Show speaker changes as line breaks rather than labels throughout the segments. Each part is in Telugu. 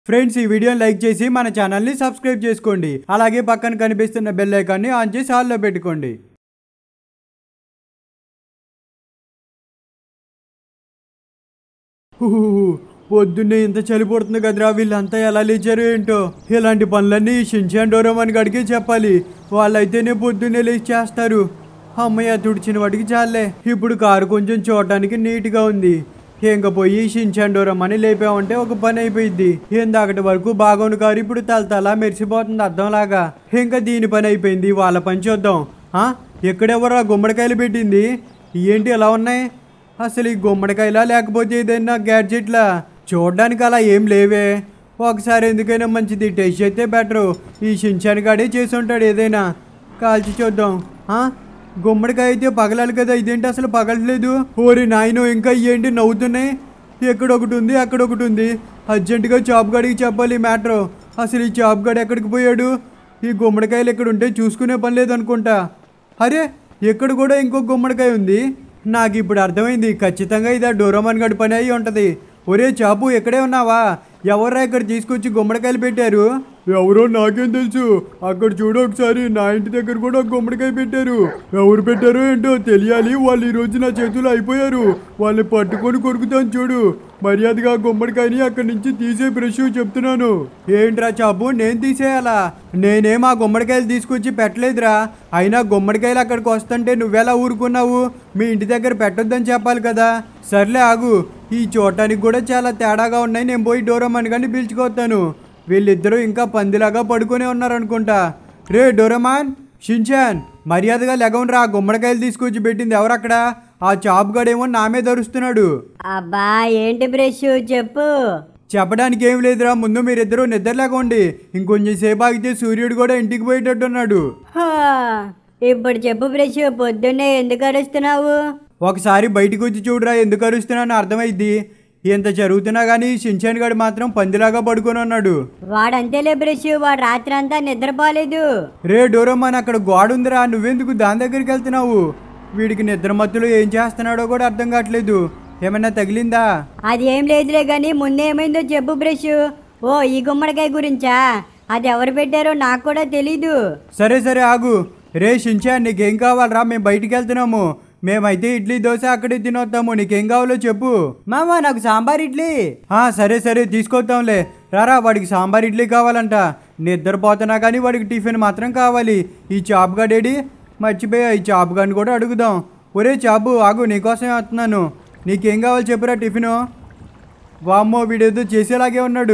ఫ్రెండ్స్ ఈ వీడియోని లైక్ చేసి మన ఛానల్ని సబ్స్క్రైబ్ చేసుకోండి అలాగే పక్కన కనిపిస్తున్న బెల్ ఐకాన్ని ఆన్ చేసి హాల్లో పెట్టుకోండి హుహుహు, పొద్దున్నే ఇంత చలి పుడుతుంది కదరా వీళ్ళంతా ఎలా లేచారు ఏంటో ఇలాంటి పనులన్నీ షించాన్ డోరమని గడికి చెప్పాలి వాళ్ళైతేనే పొద్దున్నే లేచి చేస్తారు అమ్మయ్య తుడిచిన వాటికి చాలే ఇప్పుడు కారు కొంచెం చూడటానికి నీట్గా ఉంది ఇంక పోయి షించాన్ డోరమని లేపామంటే ఒక పని అయిపోయింది ఇందాకటి వరకు బాగోను కారు ఇప్పుడు తలతలా మెరిసిపోతుంది అర్థంలాగా ఇంకా దీని పని అయిపోయింది వాళ్ళ పని చూద్దాం ఆ? ఎక్కడెవరు ఆ గుమ్మడికాయలు పెట్టింది ఏంటి ఎలా ఉన్నాయి అసలు ఈ గుమ్మడికాయలా లేకపోతే ఏదైనా గ్యాడ్జెట్లా చూడడానికి అలా ఏం లేవే ఒకసారి ఎందుకైనా మంచిది టెస్ట్ అయితే బెటరు ఈ షించాన్ గాడే చేసి ఉంటాడు ఏదైనా కాల్చి చూద్దాం ఆ? గుమ్మడికాయ అయితే పగలాలి కదా ఇదేంటి అసలు పగలట్లేదు ఓరి నాయనో ఇంకా ఏంటి నవ్వుతున్నాయి ఎక్కడ ఒకటి ఉంది అక్కడ ఒకటి ఉంది అర్జెంటుగా చాప్ గడికి చెప్పాలి ఈ మ్యాటర్ అసలు ఈ చాప్ గడి ఎక్కడికి పోయాడు ఈ గుమ్మడికాయలు ఎక్కడ ఉంటే చూసుకునే పని లేదనుకుంటా అరే ఇక్కడ కూడా ఇంకో గుమ్మడికాయ ఉంది నాకు ఇప్పుడు అర్థమైంది ఖచ్చితంగా ఇది ఆ డోరోమన్ గడి పని అయి ఉంటుంది ఒరే చాపు ఎక్కడే ఉన్నావా ఎవర్రా ఇక్కడ తీసుకొచ్చి గుమ్మడికాయలు పెట్టారు ఎవరో నాకేం తెలుసు అక్కడ చూడు ఒకసారి నా ఇంటి దగ్గర కూడా ఒక గుమ్మడికాయ పెట్టారు ఎవరు పెట్టారో ఏంటో తెలియాలి వాళ్ళు ఈ రోజు నా చేతులు అయిపోయారు వాళ్ళని పట్టుకొని కొరుకుతాను చూడు మర్యాదగా గుమ్మడికాయని అక్కడి నుంచి తీసే బ్రష్ చెప్తున్నాను ఏంట్రా చాపు నేను తీసేయాలా నేనేం ఆ గుమ్మడికాయలు తీసుకొచ్చి పెట్టలేదురా అయినా గుమ్మడికాయలు అక్కడికి వస్తుంటే నువ్వెలా ఊరుకున్నావు మీ ఇంటి దగ్గర పెట్టొద్దని చెప్పాలి కదా సర్లే ఆగు ఈ చూడటానికి కూడా చాలా తేడాగా ఉన్నాయి నేను పోయి డోరమ్మని కానీ పిలుచుకొస్తాను వీళ్ళిద్దరూ ఇంకా పందిలాగా పడుకునే ఉన్నారనుకుంటా రే డోరమాన్ షించాన్ మర్యాదగా లెగవనరా గుమ్మడికాయలు తీసుకొచ్చి పెట్టింది ఎవరక్కడ ఆ చాప్ గడేమో నా మీద అరుస్తున్నాడు
అబ్బా ఏంటి బ్రష్ చెప్పు
చెప్పడానికి ఏం లేదురా ముందు మీరిద్దరూ నిద్ర లేకండి ఇంకొంచెం సేపు ఆగితే సూర్యుడు కూడా ఇంటికి పోయేటట్టున్నాడు
హా, ఇప్పుడు చెప్పు బ్రష్ పొద్దున్నే ఎందుకు అరుస్తున్నావు
ఒకసారి బయటికి వచ్చి చూడరా ఎందుకు అరుస్తున్నానో అర్థమైద్ది ఇంత జరుగుతున్నా కానీ షించాన్ గడు మాత్రం పందిలాగా పడుకొని ఉన్నాడు
వాడంతేలే బ్రష్ వాడు రాత్రి అంతా నిద్రపోలేదు
రే డోరమ్మన్ అక్కడ గోడ ఉందిరా నువ్వెందుకు దాని దగ్గరికి వెళ్తున్నావు వీడికి నిద్ర మత్తులో ఏం చేస్తున్నాడో కూడా అర్థం కావట్లేదు ఏమన్నా తగిలిందా
అది ఏం లేదులే కానీ ముందేమైందో చెప్పు బ్రష్ ఓ ఈ గుమ్మడికాయ గురించా అది ఎవరు పెట్టారో నాకు కూడా తెలీదు
సరే సరే ఆగు రే షించాన్ నీకేం కావాలరా మేము బయటికి వెళ్తున్నాము మేమైతే ఇడ్లీ దోశ అక్కడే తినొద్దాము నీకేం కావాలో చెప్పు మామా నాకు సాంబార్ ఇడ్లీ ఆ సరే సరే తీసుకొద్దాంలే రారా వాడికి సాంబార్ ఇడ్లీ కావాలంట నిద్రపోతున్నా కానీ వాడికి టిఫిన్ మాత్రం కావాలి ఈ చాప్ గడేడి మర్చిపోయా ఈ చాప్ గడిని కూడా అడుగుదాం ఒరే చాపు ఆగు నీకోసమే వస్తున్నాను నీకేం కావాలి చెప్పురా టిఫిను వామ్మో వీడేదో చేసేలాగే ఉన్నాడు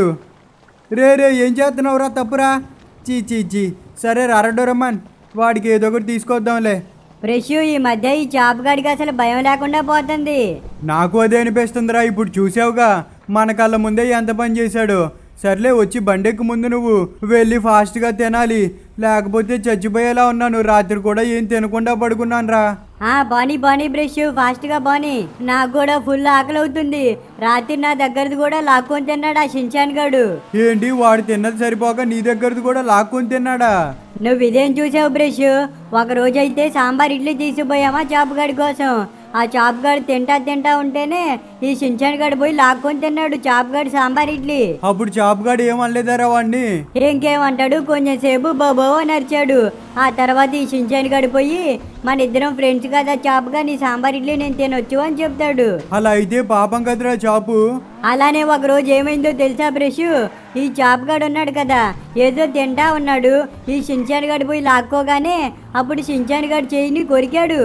రే రే ఏం చేస్తున్నావురా తప్పురా చీ చీ చీ సరే రారడోరమ్మన్ వాడికి ఏదో ఒకటి తీసుకొద్దాంలే
బ్రష్ ఈ మధ్య ఈ చాప్ గాడికి అసలు భయం లేకుండా పోతుంది
నాకు అదే అనిపిస్తుందిరా ఇప్పుడు చూసావుగా మన కళ్ళ ముందే ఎంత పని చేశాడు సర్లే వచ్చి బండెక్కు ముందు నువ్వు వెళ్ళి ఫాస్ట్గా తినాలి లేకపోతే చచ్చిపోయేలా ఉన్నాను రాత్రి కూడా ఏం తినకుండా పడుకున్నాను రా
ఆ బానీ బానీ బ్రష్ ఫాస్ట్ గా బానీ నాకు కూడా ఫుల్ ఆకలి అవుతుంది రాత్రి నా దగ్గరది కూడా లాక్కొని తిన్నాడు ఆ షించాన్ గాడు
ఏంటి వాడు తిన్నది సరిపోక నీ దగ్గరది కూడా లాక్కొని తిన్నాడా
నువ్వు ఇదేం చూసావు బ్రష్ ఒక రోజు అయితే సాంబార్ ఇడ్లీ తీసుకుపోయామా చాప్ గాడి కోసం ఆ చాప్ గాడు తింటా తింటా ఉంటేనే ఈ షించాన్ గాడు పోయి లాక్కొని తిన్నాడు చాప్ గాడి సాంబార్ ఇడ్లీ
అప్పుడు చాపుగాడు ఏమనలేదారా వాడిని
ఇంకేమంటాడు కొంచెం సేపు బాబో అని అరిచాడు ఆ తర్వాత ఈ షించాన్ గాడు పోయి మన ఇద్దరం ఫ్రెండ్స్ కదా చాప్గా నీ సాంబార్ ఇడ్లీ నేను తినొచ్చు అని చెప్తాడు
అలా అయితే పాపం కదరా చాపు
అలానే ఒక రోజు ఏమైందో తెలుసా బ్రష్ ఈ చాప్ గాడు ఉన్నాడు కదా ఏదో తింటా ఉన్నాడు ఈ షించాన్ గాడు పోయి లాక్కోగానే అప్పుడు షించాన్ గాడు చేయిని కొరికాడు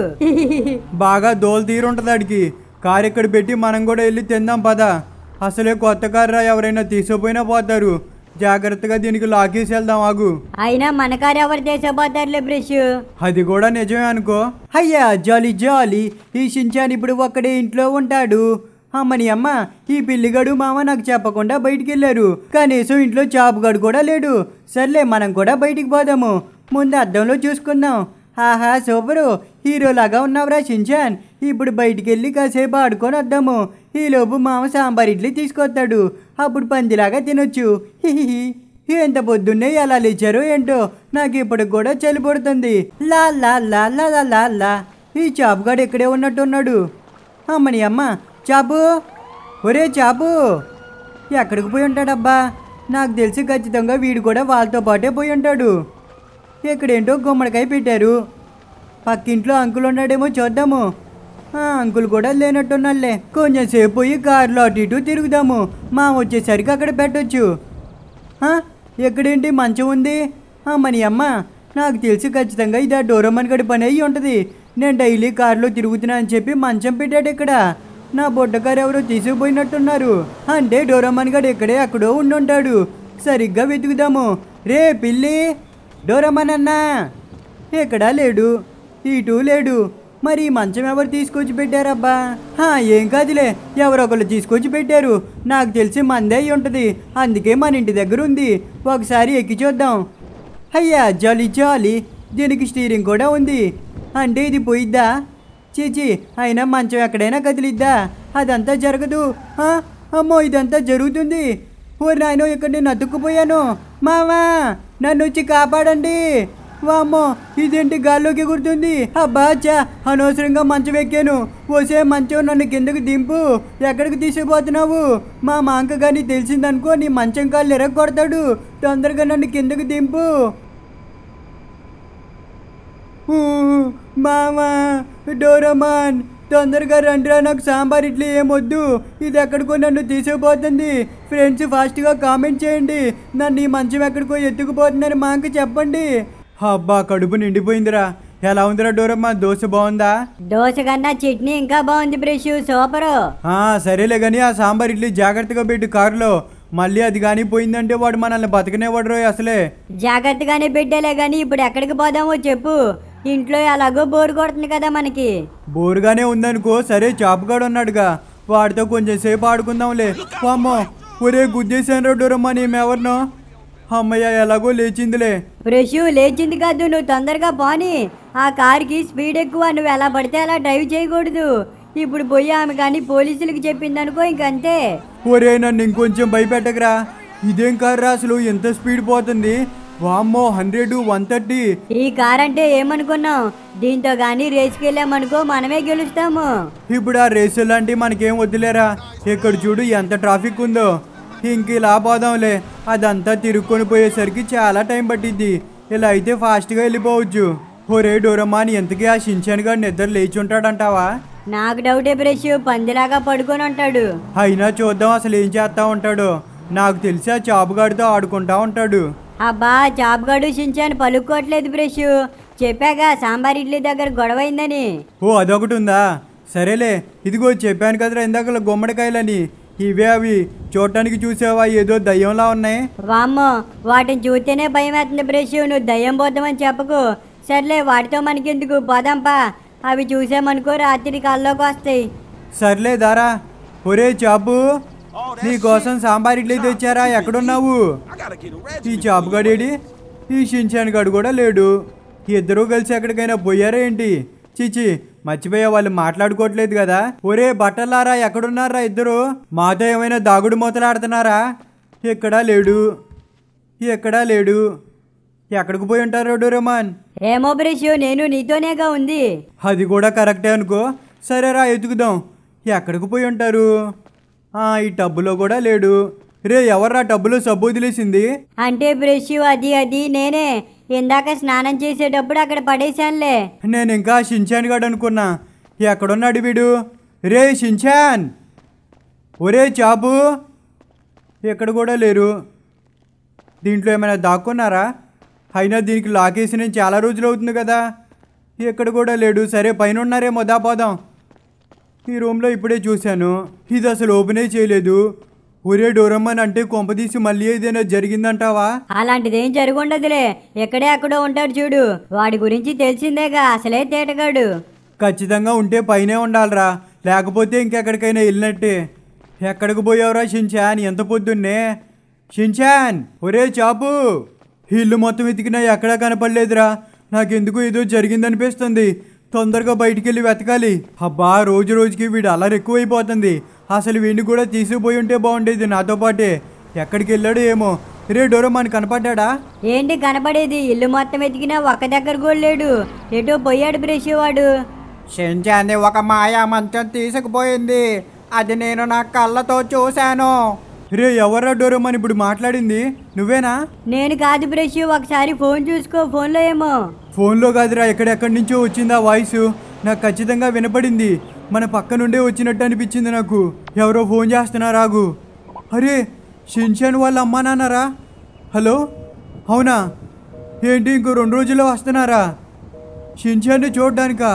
బాగా దోలు తీరుంటది ఆడికి కారు ఇక్కడ పెట్టి మనం కూడా వెళ్ళి తిందాం పద అసలే కొత్త కారు రా ఎవరైనా తీసుకుపోయినా పోతారు జాగ్రత్తగా దీనికి లాకేసి వెళ్దాం ఆగు
అయినా మన కారు ఎవరు చేసేపోతారులే బ్రష్
అది కూడా నిజమే అనుకో అయ్యా జాలీ జాలీ ఈ షించాన్ ఇప్పుడు ఒక్కడే ఇంట్లో ఉంటాడు అమ్మని అమ్మ ఈ పిల్లిగడు మామ నాకు చెప్పకుండా బయటికి వెళ్ళారు కనీసం ఇంట్లో చాపుగాడు కూడా లేడు సర్లే మనం కూడా బయటికి పోదాము ముందు అద్దంలో చూసుకుందాం ఆహా సూపరు హీరోలాగా ఉన్నావురా షించాన్ ఇప్పుడు బయటికి వెళ్ళి కాసేపు ఆడుకొని వద్దాము ఈలోపు మామ సాంబార్ ఇడ్లీ తీసుకొస్తాడు అప్పుడు పందిలాగా తినొచ్చు హిహిహి ఎంత పొద్దున్నే ఎలా లేచారో ఏంటో నాకు ఇప్పటికి కూడా చలి పడుతుంది లా లా లా లా లా లా లా ఈ చాపుగాడు ఇక్కడే ఉన్నట్టున్నాడు అమ్మని అమ్మ చాపు ఒరే చాపు ఎక్కడికి పోయి ఉంటాడబ్బా నాకు తెలిసి ఖచ్చితంగా వీడు కూడా వాళ్ళతో పాటే పోయి ఉంటాడు ఇక్కడేంటో గుమ్మడికాయ పెట్టారు పక్కింట్లో అంకుల్ ఉన్నాడేమో చూద్దాము ఆ, అంకుల్ కూడా లేనట్టున్నాళ్ళే కొంచెం సేపు పోయి కారులో అటు ఇటు తిరుగుదాము మా వచ్చేసరికి అక్కడ పెట్టొచ్చు ఆ, ఎక్కడేంటి మంచం ఉంది ఆ, మని అమ్మ నాకు తెలిసి ఖచ్చితంగా ఇది ఆ డోరమ్మన్ గడి పని అయ్యి ఉంటుంది నేను డైలీ కారులో తిరుగుతున్నా అని చెప్పి మంచం పెట్టాడు ఇక్కడ నా బొడ్డకారు ఎవరో తీసుకుపోయినట్టున్నారు అంటే డోరమ్మన్ గడు ఎక్కడే అక్కడో ఉండుంటాడు సరిగ్గా వెతుకుదాము రే పిల్లి డోరమ్మన్ అన్నా ఎక్కడా లేడు ఇటు లేడు మరి ఈ మంచం ఎవరు తీసుకొచ్చి పెట్టారబ్బా హా, ఏం కాదులే ఎవరొకరు తీసుకొచ్చి పెట్టారు నాకు తెలిసి మందే అయి ఉంటుంది అందుకే మన ఇంటి దగ్గర ఉంది ఒకసారి ఎక్కి చూద్దాం అయ్యా జాలి జాలి దీనికి స్టీరింగ్ కూడా ఉంది అంటే ఇది పోయిద్దా చీచి అయినా మంచం ఎక్కడైనా కదిలిద్దా అదంతా జరగదు ఆ, అమ్మో ఇదంతా జరుగుతుంది ఓ నాయనో ఇక్కడ నేను అతుక్కుపోయాను మావా నన్ను వచ్చి కాపాడండి వామ్మో ఇదేంటి గాల్లోకి ఎగురుతుంది అబ్బా చా అనవసరంగా మంచం ఎక్కాను ఓసే మంచం నన్ను కిందకు దింపు ఎక్కడికి తీసుకుపోతున్నావు మా మాంక కానీ తెలిసిందనుకో నీ మంచం కాళ్ళు ఎరగొడతాడు తొందరగా నన్ను కిందకు దింపు ఊ, మామా డోరమాన్ తొందరగా రండిరా నాకు సాంబార్ ఇడ్లీ ఏమొద్దు ఇది ఎక్కడికో నన్ను తీసుకుపోతుంది ఫ్రెండ్స్ ఫాస్ట్గా కామెంట్ చేయండి నన్ను ఈ మంచం ఎక్కడికో ఎత్తుకుపోతుందని మాకు చెప్పండి అబ్బా కడుపు నిండిపోయిందిరా ఎలా ఉందిరా డోరమ్మా దోశ బాగుందా
దోశ కన్నా చట్నీ ఇంకా బాగుంది బ్రష్ సూపరు
ఆ, సరేలే కానీ ఆ సాంబార్ ఇడ్లీ జాగ్రత్తగా పెట్టు కారులో మళ్ళీ అది కానీ పోయిందంటే వాడు మనల్ని బతకనేవాడు రోయ్ అసలే
జాగ్రత్తగానే పెట్టాలే కానీ ఇప్పుడు ఎక్కడికి పోదామో చెప్పు ఇంట్లో ఎలాగో బోరు కొడుతుంది కదా మనకి
బోరుగానే ఉందనుకో సరే చాపుగాడు ఉన్నాడుగా వాడితో కొంచెం సేపు ఆడుకుందాంలే అమ్మో ఒరే గుద్దేశాను డోరమ్మా నేమెవరినో అమ్మయ్య ఎలాగో లేచిందిలే
బ్రష్ లేచింది కాదు నువ్వు తొందరగా పోని ఆ కార్కి స్పీడ్ ఎక్కువ నువ్వు ఎలా పడితే అలా డ్రైవ్ చేయకూడదు ఇప్పుడు పోయి ఆమె కానీ పోలీసులకు చెప్పిందనుకో ఇంకంతే
ఒరే నన్ను ఇంకొంచెం భయపెట్టకరా ఇదేం కారు అసలు ఎంత స్పీడ్ పోతుంది వామ్మో హండ్రెడ్ వన్ థర్టీ
ఈ కార్ అంటే ఏమనుకున్నావు దీంతో కానీ రేస్కి వెళ్ళామనుకో మనమే గెలుస్తాము
ఇప్పుడు ఆ రేసు లాంటివి మనకేం వద్దులేరా ఇక్కడ చూడు ఎంత ట్రాఫిక్ ఉందో ఇంక ఇలా పోదాంలే అదంతా తిరుక్కొని పోయేసరికి చాలా టైం పట్టిద్ది ఇలా అయితే ఫాస్ట్గా వెళ్ళిపోవచ్చు ఒరే డోరమ్మాని ఎంతకీ ఆ షించాన్ గారు నిద్ర లేచి ఉంటాడంటావా
నాకు డౌటే బ్రష్ పందిలాగా పడుకొని ఉంటాడు
అయినా చూద్దాం అసలు ఏం చేస్తా ఉంటాడో నాకు తెలిసి ఆ చాపుగాడితో ఆడుకుంటా ఉంటాడు
అబ్బా చాప్గాడు చించాను పలుక్కోవట్లేదు బ్రష్ చెప్పాగా సాంబార్ ఇడ్లీ దగ్గర గొడవైందని
ఓ అదొకటి ఉందా సరేలే ఇదిగో చెప్పాను కదరా ఇందాక గుమ్మడికాయలని ఇవే అవి చూడటానికి చూసావా ఏదో దయ్యంలా ఉన్నాయి
వామ్మో వాటిని చూస్తేనే భయం వేస్తుంది బ్రష్ నువ్వు దయ్యం పోతామని చెప్పకు సర్లే వాటితో మనకెందుకు పోదాంపా అవి చూసామనుకో రాత్రి కల్లోకి వస్తాయి
సర్లే దారా ఒరే చాపు నీ కోసం సాంబార్ ఇడ్లీ తెచ్చారా ఎక్కడున్నావు
I gotta get a red
ఈ చాపు గడేడి ఈ షించాన్ గడు కూడా లేడు ఇద్దరూ కలిసి ఎక్కడికైనా పోయారా ఏంటి చిచి మర్చిపోయా వాళ్ళు మాట్లాడుకోవట్లేదు కదా ఒరే బట్టలారా ఎక్కడున్నారా ఇద్దరు మాతో ఏమైనా దాగుడు మూతలాడుతున్నారా ఎక్కడా లేడు ఎక్కడా లేడు ఎక్కడికి పోయి ఉంటారు డోరేమాన్
ఏమో బ్రష్ నేను నీతోనేగా ఉంది
అది కూడా కరెక్టే అనుకో సరేరా ఎతుకుదాం ఎక్కడికి పోయి ఉంటారు ఆ, ఈ టబ్బులో కూడా లేడు రే ఎవర్రా టబ్బులో సబ్బు వదిలేసింది
అంటే బ్రష్ అది అది నేనే ఇందాక స్నానం చేసేటప్పుడు అక్కడ పడేశానులే
నేను ఇంకా షించాన్ గాడు అనుకున్నా ఎక్కడున్నాడు వీడు రే షించాన్ ఒరే చాపు ఇక్కడ కూడా లేరు దీంట్లో ఏమైనా దాక్కున్నారా అయినా దీనికి లాకేసి నేను చాలా రోజులు అవుతుంది కదా ఇక్కడ కూడా లేడు సరే పైన ఉన్నారేమో దా పోదాం ఈ రూమ్లో ఇప్పుడే చూశాను ఇది అసలు ఓపెనే చేయలేదు ఒరే డోరమ్మన్ అంటే కొంపదీసి మళ్ళీ ఏదైనా జరిగిందంటావా
అలాంటిదేం జరుగుండదులే ఎక్కడే అక్కడో ఉంటాడు చూడు వాడి గురించి తెలిసిందేగా అసలే తేటగాడు
ఖచ్చితంగా ఉంటే పైనే ఉండాలిరా లేకపోతే ఇంకెక్కడికైనా వెళ్ళినట్టే ఎక్కడికి పోయావురా షించాన్ ఎంత పొద్దున్నే షించాన్ ఒరే చాపు ఇల్లు మొత్తం వెతికినా ఎక్కడా కనపడలేదురా నాకెందుకు ఏదో జరిగిందనిపిస్తుంది తొందరగా బయటికి వెళ్ళి వెతకాలి అబ్బా రోజు రోజుకి వీడు అల్లరి ఎక్కువైపోతుంది అసలు వీడిని కూడా తీసుకుపోయి ఉంటే బాగుండేది నాతో పాటే ఎక్కడికి వెళ్ళాడు ఏమో రే డోరో మన కనపడ్డా
ఏంటి కనపడేది ఇల్లు మొత్తం వెతికినా ఒక్క దగ్గర కూడా లేడు ఎటో పోయాడు బ్రష్ వాడు
షించాన్ని ఒక మాయా మంచం తీసుకుపోయింది అది నేను నా కళ్ళతో చూశాను రే ఎవర్రా డోరేమాన్ ఇప్పుడు మాట్లాడింది నువ్వేనా
నేను కాదు బ్రష్ ఒకసారి ఫోన్ చూసుకో ఫోన్లో ఏమో
ఫోన్లో కాదురా ఎక్కడెక్కడి నుంచో వచ్చింది ఆ వాయిస్ నాకు ఖచ్చితంగా వినపడింది మన పక్క నుండే వచ్చినట్టు అనిపించింది నాకు ఎవరో ఫోన్ చేస్తున్నారా ఆగు అరే షిన్షాన్ వాళ్ళ అమ్మా నాన్నరా హలో అవునా ఏంటి ఇంకో రెండు రోజుల్లో వస్తున్నారా షిన్షాన్ని చూడడానికా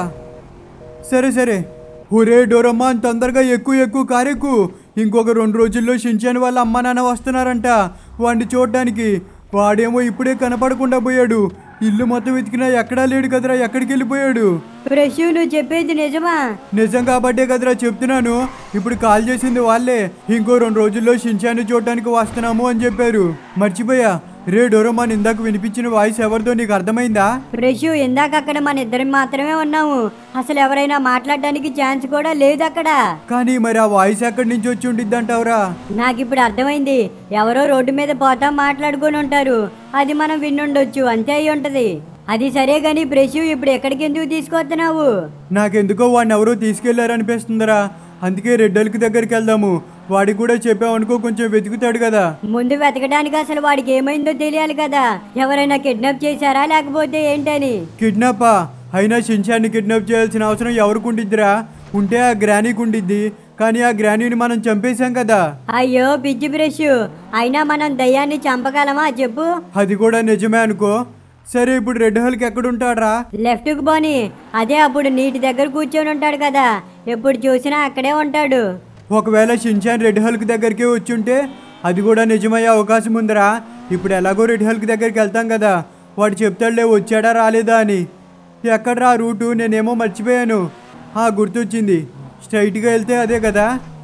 సరే సరే ఒరే డోరమ్మాన్ తొందరగా ఎక్కువ ఎక్కువ కారెక్కు ఇంకొక రెండు రోజుల్లో షిన్చాన్ వాళ్ళ అమ్మ నాన్న వస్తున్నారంట వాడిని చూడడానికి వాడేమో ఇప్పుడే కనపడకుండా పోయాడు ఇల్లు మొత్తం వెతికినా ఎక్కడా లేడు కదరా ఎక్కడికి వెళ్ళిపోయాడు
బ్రష్ నువ్వు చెప్పేది నిజమా
నిజం కాబట్టే కదరా చెప్తున్నాను ఇప్పుడు కాల్ చేసింది వాళ్ళే ఇంకో రెండు రోజుల్లో షిన్చాన్ని చూడటానికి వస్తున్నాము అని చెప్పారు మర్చిపోయా రే డోరమాన్ ఇందాక వినిపించిన వాయిస్ ఎవరిదో నీకు అర్థమైందా
బ్రష్ ఇందాక అక్కడ మన ఇద్దరం మాత్రమే ఉన్నాము అసలు ఎవరైనా మాట్లాడడానికి ఛాన్స్ కూడా లేదు అక్కడ
కానీ మరి ఆ వాయిస్ ఎక్కడి నుంచి వచ్చి ఉండిద్ది అంటావురా
నాకు ఇప్పుడు అర్థమైంది ఎవరో రోడ్డు మీద పోతా మాట్లాడుకొని ఉంటారు అది మనం విన్నుండొచ్చు అంతే అయి ఉంటది అది సరే గాని బ్రష్ ఇప్పుడు ఎక్కడికి ఎందుకు తీసుకొస్తున్నావు
నాకెందుకో వాడిని ఎవరో తీసుకెళ్లారనిపిస్తుందిరా అందుకే రెడ్డల్కి దగ్గరికి వెళ్దాము వాడికి కూడా చెప్పామనుకో కొంచెం వెతుకుతాడు కదా
ముందు వెతకడానికి అసలు వాడికి ఏమైందో తెలియాలి కదా ఎవరైనా కిడ్నాప్ చేశారా లేకపోతే ఏంటని
కిడ్నాపా అయినా షిన్షాన్ని కిడ్నాప్ చేయాల్సిన అవసరం ఎవరికి ఉండిద్దిరా ఉంటే ఆ గ్రానీకి ఉండిద్ది కానీ ఆ గ్రానీని మనం చంపేశాం కదా
అయ్యో పిచ్చి బ్రష్ అయినా మనం దయ్యాన్ని చంపగలమా చెప్పు
అది కూడా నిజమే అనుకో సరే ఇప్పుడు రెడ్ హల్కి ఎక్కడుంటాడ్రా
లెఫ్ట్ కు పోని అదే అప్పుడు నీటి దగ్గర కూర్చొని ఉంటాడు కదా ఎప్పుడు చూసినా అక్కడే ఉంటాడు
ఒకవేళ షిన్షాన్ రెడ్ హల్క్ దగ్గరికి వచ్చుంటే అది కూడా నిజమయ్యే అవకాశం ఉందిరా ఇప్పుడు ఎలాగో రెడ్ హల్క్ దగ్గరికి వెళ్తాం కదా వాడు చెప్తాడులే వచ్చాడా రాలేదా అని ఎక్కడ్రా ఆ రూటు నేనేమో మర్చిపోయాను ఆ గుర్తొచ్చింది స్ట్రైట్గా వెళ్తే అదే కదా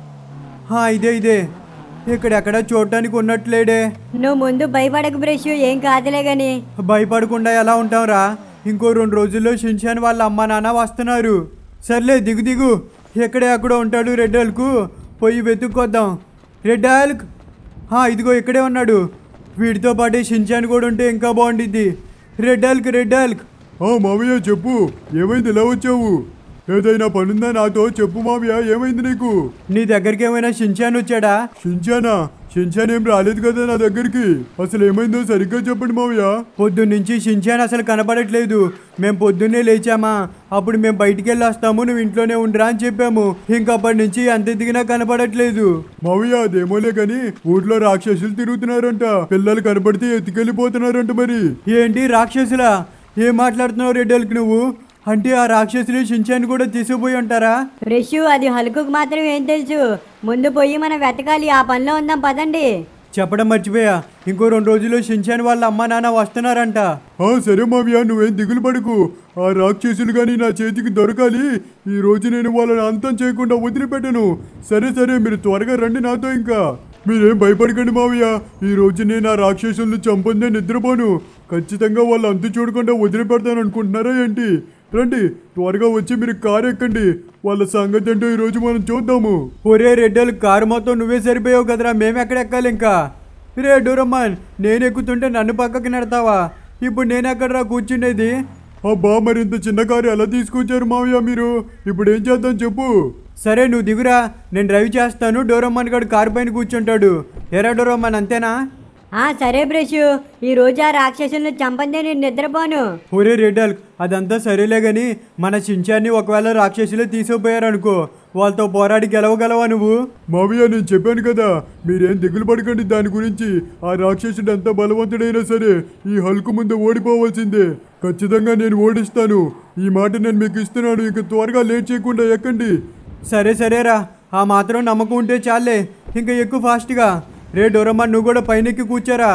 ఆ, ఇదే ఇదే ఇక్కడెక్కడ చూడటానికి ఉన్నట్లేడే
నువ్వు ముందు భయపడకు బ్రష్ ఏం కాదులే గాని
భయపడకుండా ఎలా ఉంటాంరా ఇంకో రెండు రోజుల్లో షిన్షాన్ వాళ్ళ అమ్మ నాన్న వస్తున్నారు సర్లే దిగు దిగు ఎక్కడే అక్కడ ఉంటాడు రెడ్ హల్క్ పోయి వెతుక్కొద్దాం రెడ్ హల్క్ హా, ఇదిగో ఇక్కడే ఉన్నాడు వీడితో పాటే షిన్షాన్ కూడా ఉంటే ఇంకా బాగుండిద్ది రెడ్ హల్క్ రెడ్ హల్క్ మావయ్య చెప్పు ఏమైంది ఇలా వచ్చావు ఏదైనా పనుందా నాతో చెప్పు మావయ్య ఏమైంది నీకు నీ దగ్గరికి ఏమైనా షిన్షాన్ వచ్చాడా షిన్షానా షిన్షాన్ ఏం రాలేదు కదా నా దగ్గరికి అసలు ఏమైందో సరిగ్గా చెప్పండి మావయ్య పొద్దున్నుంచి షిన్షాన్ అసలు కనపడట్లేదు మేము పొద్దున్నే లేచామా అప్పుడు మేము బయటికి వెళ్ళి వస్తాము నువ్వు ఇంట్లోనే ఉండరా అని చెప్పాము ఇంకప్పటి నుంచి ఎంత ఎదిగినా కనపడట్లేదు మావయ్య అదేమోలే కానీ ఊర్లో రాక్షసులు తిరుగుతున్నారంట పిల్లలు కనపడితే ఎత్తుకెళ్ళిపోతున్నారంట మరి ఏంటి రాక్షసులా ఏం మాట్లాడుతున్నావు రెడ్డెల్కి నువ్వు అంటే ఆ రాక్షసులు షిన్షాన్ కూడా తీసుకుపోయి ఉంటారా
బ్రష్ అది హలుకుకు మాత్రం ఏం తెలుసు ముందు పోయి మనం వెతకాలి ఆ పనిలో ఉందాం పదండి
చెప్పడం మర్చిపోయా ఇంకో రెండు రోజుల్లో షిన్షాన్ వాళ్ళ అమ్మ నాన్న వస్తున్నారంట సరే మావ్యా నువ్వేం దిగులు పడుకు ఆ రాక్షసులు కానీ నా చేతికి దొరకాలి ఈ రోజు నేను వాళ్ళని అంతం చేయకుండా వదిలిపెట్టను సరే సరే మీరు త్వరగా రండి నాతో ఇంకా మీరేం భయపడకండి మావయ్య ఈ రోజు నేను ఆ రాక్షసులను చంపొందే నిద్రపోను ఖచ్చితంగా వాళ్ళు అంతు చూడకుండా వదిలిపెడతాను అనుకుంటున్నారా ఏంటి రండి త్వరగా వచ్చి మీరు కారు ఎక్కండి వాళ్ళ సంగతి ఏంటో ఈ రోజు మనం చూద్దాము ఒరే రెడ్డలు కారు మొత్తం నువ్వే సరిపోయావు కదరా మేము ఎక్కడ ఎక్కాలి ఇంకా రే డూరమ్మన్ నేను ఎక్కుతుంటే నన్ను పక్కకి నెడతావా ఇప్పుడు నేను ఎక్కడరా కూర్చుండేది అబ్బా మరి ఇంత చిన్న కారు ఎలా తీసుకొచ్చారు మావయ్య మీరు ఇప్పుడు ఏం చేద్దాం చెప్పు సరే నువ్వు దిగురా నేను డ్రైవ్ చేస్తాను డోరమ్మన్ గడు కారు పైన కూర్చుంటాడు ఎరా డోరమ్మన్ అంతేనా
ఆ సరే బ్రష్ ఈ రోజు ఆ రాక్షసులను చంపందే నేను నిద్రపోను
ఒరే రెడ్డల్ అదంతా సరేలే గాని మన చించాన్ని ఒకవేళ రాక్షసులే తీసుకుపోయారనుకో వాళ్ళతో పోరాడి గెలవగలవా నువ్వు మావయ్య నేను చెప్పాను కదా మీరేం దిగులు పడకండి దాని గురించి ఆ రాక్షసుడు ఎంత బలవంతుడైనా సరే ఈ హల్కు ముందు ఓడిపోవాల్సిందే ఖచ్చితంగా నేను ఓడిస్తాను ఈ మాట నేను మీకు ఇస్తున్నాను ఇక త్వరగా లేట్ చేయకుండా ఎక్కండి సరే సరేరా ఆ మాత్రం నమ్మకం ఉంటే చాలే ఇంకా ఎక్కువ ఫాస్ట్గా రే డోరమ్మ నువ్వు కూడా పైనెక్కి కూర్చోరా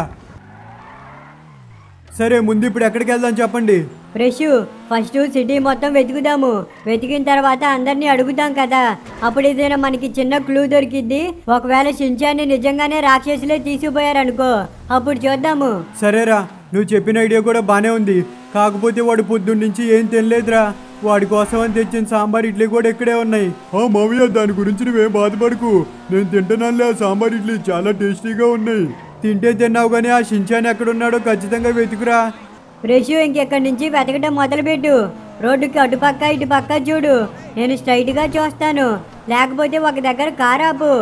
సరే ముందు ఇప్పుడు ఎక్కడికి వెళ్దాం చెప్పండి
బ్రష్ ఫస్ట్ సిటీ మొత్తం వెతుకుదాము వెతికిన తర్వాత అందరినీ అడుగుతాం కదా అప్పుడు ఏదైనా మనకి చిన్న క్లూ దొరికిద్ది ఒకవేళ షించాన్ని నిజంగానే రాక్షసులే తీసుకుపోయారనుకో అప్పుడు చూద్దాము
సరేరా నువ్వు చెప్పిన ఐడియా కూడా బానే ఉంది కాకపోతే వాడు పొద్దున్న నుంచి ఏం తినలేదురా వాడి కోసం అని తెచ్చిన సాంబార్ ఇడ్లీ కూడా ఇక్కడే ఉన్నాయి ఆ మావయ్య దాని గురించి నువ్వేం బాధపడకు నేను తింటున్నానులే ఆ సాంబార్ ఇడ్లీ చాలా టేస్టీగా ఉన్నాయి తింటే తిన్నావు కానీ ఆ షించాన్ ఎక్కడున్నాడో ఖచ్చితంగా వెతుకురా
బ్రష్ ఇంకెక్కడి నుంచి వెతకడం మొదలుపెట్టు రోడ్డుకి అటుపక్క ఇటు పక్క చూడు నేను స్ట్రైట్గా చూస్తాను లేకపోతే ఒక దగ్గర కారాపు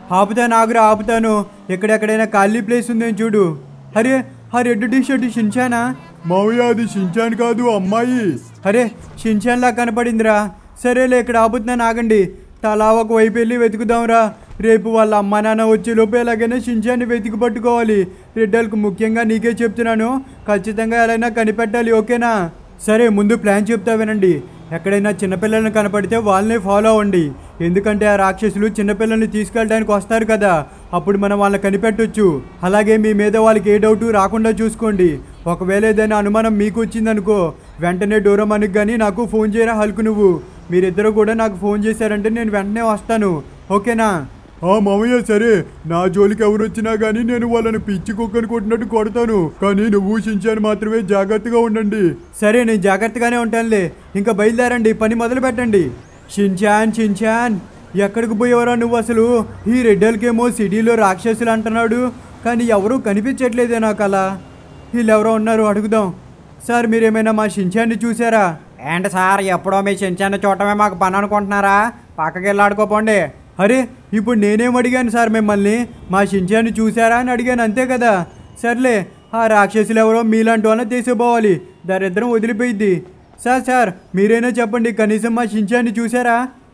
ఆపుతాను ఆగురా ఆపుతాను ఎక్కడెక్కడైనా ఖాళీ ప్లేస్ ఉందేం చూడు అరే ఆ రెడ్ టీ షర్ట్ షించానా మావయ్య అది షించాన్ కాదు అమ్మాయి అరే షించాన్లా కనపడిందిరా సరేలే ఇక్కడ ఆపుతున్నాను ఆగండి తలా ఒక వైపు వెళ్ళి వెతుకుదాంరా రేపు వాళ్ళ అమ్మ నాన్న వచ్చే లోపు ఎలాగైనా షించాన్ని వెతికి పట్టుకోవాలి రెడ్డలకు ముఖ్యంగా నీకే చెప్తున్నాను ఖచ్చితంగా ఎలా కనిపెట్టాలి ఓకేనా సరే ముందు ప్లాన్ చెప్తా వినండి ఎక్కడైనా చిన్నపిల్లలను కనపడితే వాళ్ళనే ఫాలో అవ్వండి ఎందుకంటే ఆ రాక్షసులు చిన్నపిల్లల్ని తీసుకెళ్ళడానికి వస్తారు కదా అప్పుడు మనం వాళ్ళని కనిపెట్టొచ్చు అలాగే మీ మీద వాళ్ళకి ఏ డౌట్ రాకుండా చూసుకోండి ఒకవేళ ఏదైనా అనుమానం మీకు వచ్చిందనుకో వెంటనే డోరమానికి కానీ నాకు ఫోన్ చేయరా హల్కు నువ్వు మీరిద్దరు కూడా నాకు ఫోన్ చేశారంటే నేను వెంటనే వస్తాను ఓకేనా ఆ మామయ్య సరే నా జోలికి ఎవరు వచ్చినా గానీ నేను వాళ్ళని పిచ్చి కుక్కని కొట్టినట్టు కొడతాను కానీ నువ్వు ఊహించాను మాత్రమే జాగ్రత్తగా ఉండండి సరే నేను జాగ్రత్తగానే ఉంటానులే ఇంకా బయలుదేరండి పని మొదలు పెట్టండి షించాన్ షించాన్ ఎక్కడికి పోయేవరా నువ్వు అసలు ఈ రెడ్డలకేమో సిటీలో రాక్షసులు అంటున్నాడు కానీ ఎవరూ కనిపించట్లేదే నాకు అలా వీళ్ళెవరో ఉన్నారు అడుగుదాం సార్ మీరేమైనా మా షించాన్ని చూసారా
ఏంటి సార్ ఎప్పుడో మీ చించాన్ని చూడటమే మాకు పని అనుకుంటున్నారా పక్కకి వెళ్ళి ఆడుకోపోండి
అరే ఇప్పుడు నేనేం అడిగాను సార్ మిమ్మల్ని మా షించాన్ని చూసారా అని అడిగాను అంతే కదా సర్లే ఆ రాక్షసులు ఎవరో మీలాంటి వాళ్ళని తీసుకుపోవాలి దరిద్రం వదిలిపోయిద్ది సార్ సార్ మీరైనా చెప్పండి కనీసం మా షించాన్ని చూసారా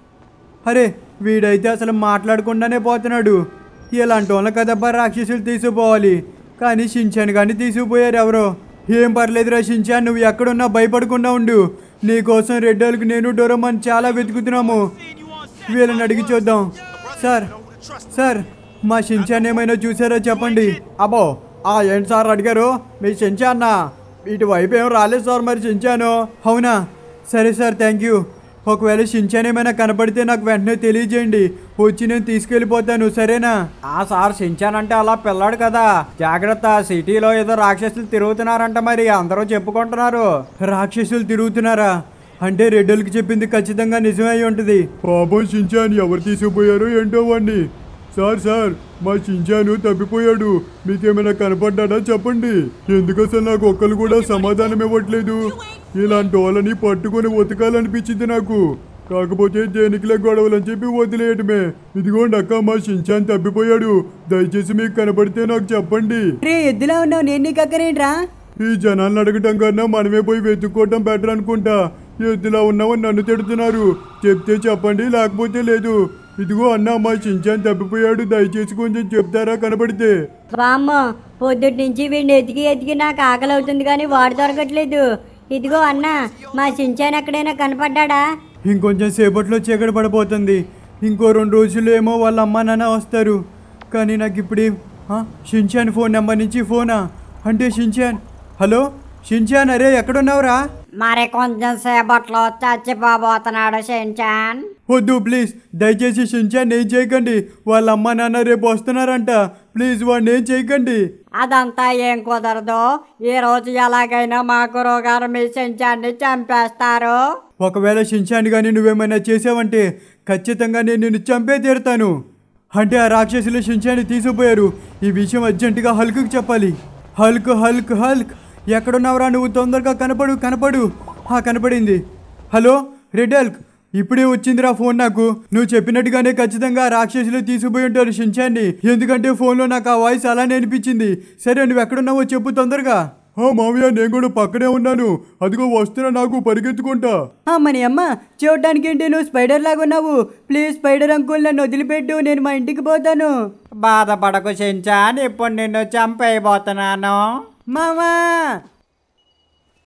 అరే వీడైతే అసలు మాట్లాడకుండానే పోతున్నాడు ఇలాంటి వాళ్ళ కదబ్బా రాక్షసులు తీసుకుపోవాలి కానీ షించాన్ కానీ తీసుకుపోయారు ఎవరో ఏం పర్లేదురా షించాన్ నువ్వు ఎక్కడున్నా భయపడకుండా ఉండు నీకోసం రెడ్డోళ్ళకి నేను డోరమని చాలా వెతుకుతున్నాము వీళ్ళని అడిగి చూద్దాం సార్ సార్ మా షించాన్ ఏమైనా చూసారో చెప్పండి అబ్బో ఆ ఏంటి సార్ అడిగారు మీ షించాన్న ఇటువైపు ఏం రాలేదు సార్ మరి షించాను అవునా సరే సార్ థ్యాంక్ యూ ఒకవేళ షించాన్ ఏమైనా కనపడితే నాకు వెంటనే తెలియజేయండి వచ్చి నేను తీసుకెళ్ళిపోతాను సరేనా
ఆ సార్ చించానంటే అలా పిల్లాడు కదా జాగ్రత్త సిటీలో ఏదో రాక్షసులు తిరుగుతున్నారంట మరి అందరూ చెప్పుకుంటున్నారు
రాక్షసులు తిరుగుతున్నారా అంటే రెడ్డోళ్ళకి చెప్పింది ఖచ్చితంగా నిజమే అయి ఉంటుంది పాపం షించాన్ ఎవరు తీసుకుపోయారో ఏంటో వాడిని సార్ సార్ మా షించాను తప్పిపోయాడు మీకేమైనా కనపడ్డా చెప్పండి ఎందుకు అసలు నాకు ఒక్కరు కూడా సమాధానం ఇవ్వట్లేదు ఇలాంటి వాళ్ళని పట్టుకొని ఉతకాలనిపించింది నాకు కాకపోతే దేనికిలే గొడవలని చెప్పి వదిలేయటమే ఇదిగోండి అక్క మా షించాన్ తప్పిపోయాడు దయచేసి మీకు కనపడితే నాకు చెప్పండి
రే ఎద్దులా ఉన్నావు నేను నీకు అక్కరేంట్రా
ఈ జనాలను అడగటం కన్నా మనమే పోయి వెతుక్కోవటం బెటర్ అనుకుంటా ఎద్దులా ఉన్నామని నన్ను తిడుతున్నారు చెప్తే చెప్పండి లేకపోతే లేదు ఇదిగో అన్న మా చించాన్ తప్పిపోయాడు దయచేసి కొంచెం చెప్తారా కనపడితే
వామ్మో పొద్దుటి నుంచి వీడిని ఎతికి ఎతికి నాకు ఆకలి అవుతుంది కానీ వాడు దొరకట్లేదు ఇదిగో అన్న మా సించాన్ ఎక్కడైనా కనపడ్డా
ఇంకొంచెం సేపట్లో చీకటి పడిపోతుంది ఇంకో రెండు రోజుల్లో ఏమో వాళ్ళ అమ్మ నాన్న వస్తారు కానీ నాకు ఇప్పుడు షించాన్ ఫోన్ నెంబర్ నుంచి ఫోనా అంటే షించాన్ హలో షించాన్ అరే ఎక్కడున్నావురా
మరి కొంచెం సేపట్లో చచ్చిపోబోతున్నాడు షెంచాన్
వద్దు ప్లీజ్ దయచేసి షించాన్ ఏం చేయకండి వాళ్ళ అమ్మ నాన్న రేపు వస్తున్నారంట ప్లీజ్ వాడిని ఏం చేయకండి
అదంతా ఏం కుదరదు ఈ రోజు ఎలాగైనా మా గురువుగారు మీ షెంచాన్ని చంపేస్తారు
ఒకవేళ షించాన్ కానీ నువ్వేమైనా చేసావంటే ఖచ్చితంగా నేను నిన్ను చంపే తీరుతాను అంటే ఆ రాక్షసులు షించాన్ని తీసుకుపోయారు ఈ విషయం అర్జెంటుగా హల్క్కి చెప్పాలి హల్క్ హల్క్ హల్క్ ఎక్కడున్నావురా నువ్వు తొందరగా కనపడు కనపడు ఆ కనపడింది హలో రెడ్ హల్క్ ఇప్పుడే వచ్చిందిరా ఫోన్ నాకు నువ్వు చెప్పినట్టుగానే ఖచ్చితంగా ఆ రాక్షసులు తీసుకుపోయి ఉంటారు షించాన్ని ఎందుకంటే ఫోన్లో నాకు ఆ వాయిస్ అలానే అనిపించింది సరే నువ్వు ఎక్కడున్నావో చెప్పు తొందరగా మామయ్య నేను కూడా పక్కనే ఉన్నాను అదిగో వస్తున్నా నాకు పరిగెత్తుకుంటా
అమ్మని అమ్మ చూడడానికి ఏంటి నువ్వు స్పైడర్ లాగా ఉన్నావు ప్లీజ్ స్పైడర్ అంకుల్ నన్ను వదిలిపెట్టు నేను మా ఇంటికి పోతాను
బాధపడకు చించాన్ ఇప్పుడు నిన్ను చంపేయబోతున్నాను
మామా